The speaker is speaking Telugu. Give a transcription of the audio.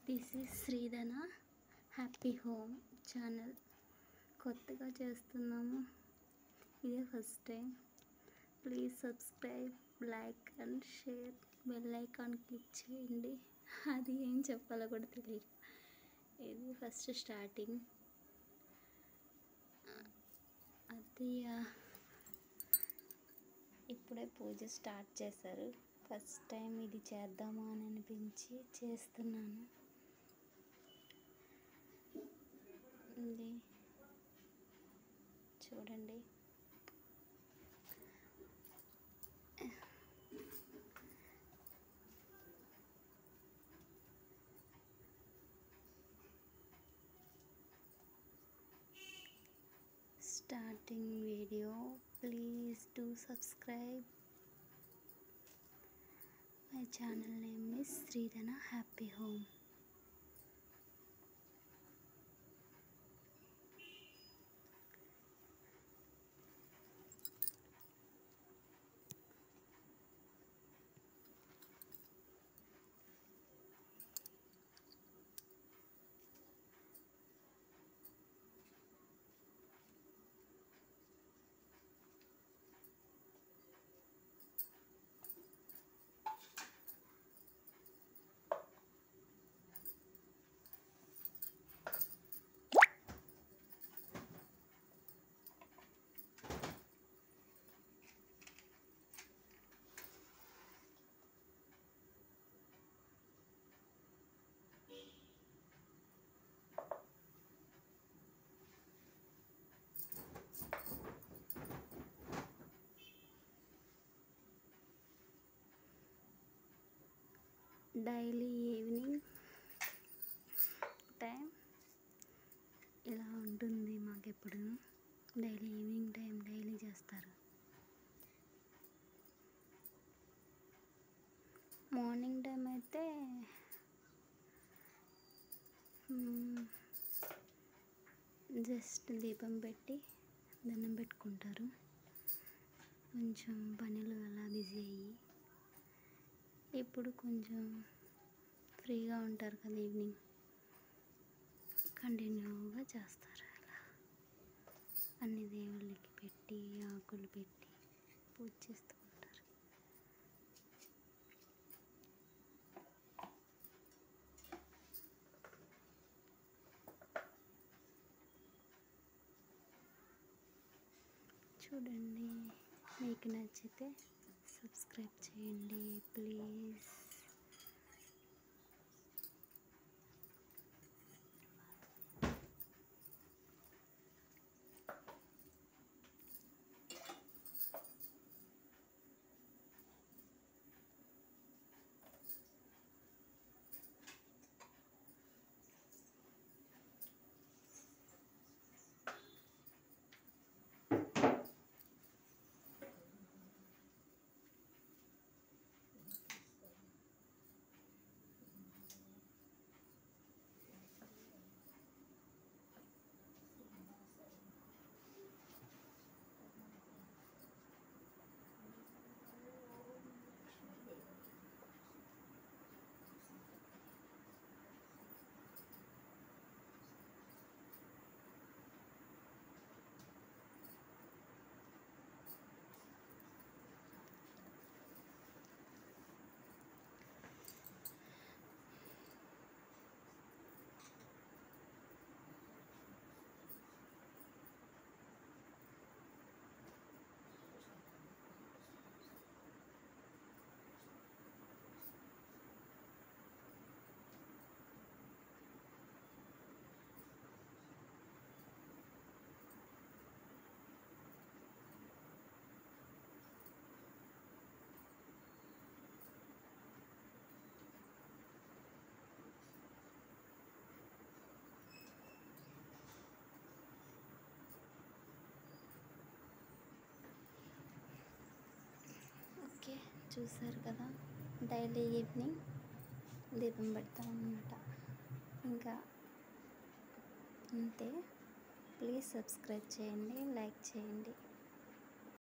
this is Sridhana happy home channel కొత్తగా చేస్తున్నాము ఇదే first time please subscribe like and share bell icon click చేయండి అది ఏం చెప్పాలో కూడా తెలియదు ఇది ఫస్ట్ స్టార్టింగ్ అది ఆ, ఇప్పుడే పూజ స్టార్ట్ చేశారు ఫస్ట్ టైం ఇది చేద్దామా అని అనిపించి చేస్తున్నాను ఇది చూడండి starting video please do subscribe my channel name is sridhana happy home daily evening time ఇలా ఉంటుంది మాకు ఎప్పుడు డైలీ ఈవినింగ్ టైం డైలీ చేస్తారు మార్నింగ్ టైం అయితే జస్ట్ దీపం పెట్టి దండం పెట్టుకుంటారు కొంచెం పనులు అలా బిజీ అయ్యి ఇప్పుడు కొంచెం ఫ్రీగా ఉంటారు కదా ఈవినింగ్ కంటిన్యూగా చేస్తారు అలా అన్ని దేవుళ్ళకి పెట్టి ఆకులు పెట్టి పూజ చేస్తూ ఉంటారు చూడండి మీకు నచ్చితే సబ్స్క్రైబ్ చేయండి ప్లీజ్ ఓకే చూసారు కదా డైలీ ఈవినింగ్ దీపం పెడతాం అన్నమాట ఇంకా అంతే ప్లీజ్ సబ్స్క్రైబ్ చేయండి లైక్ చేయండి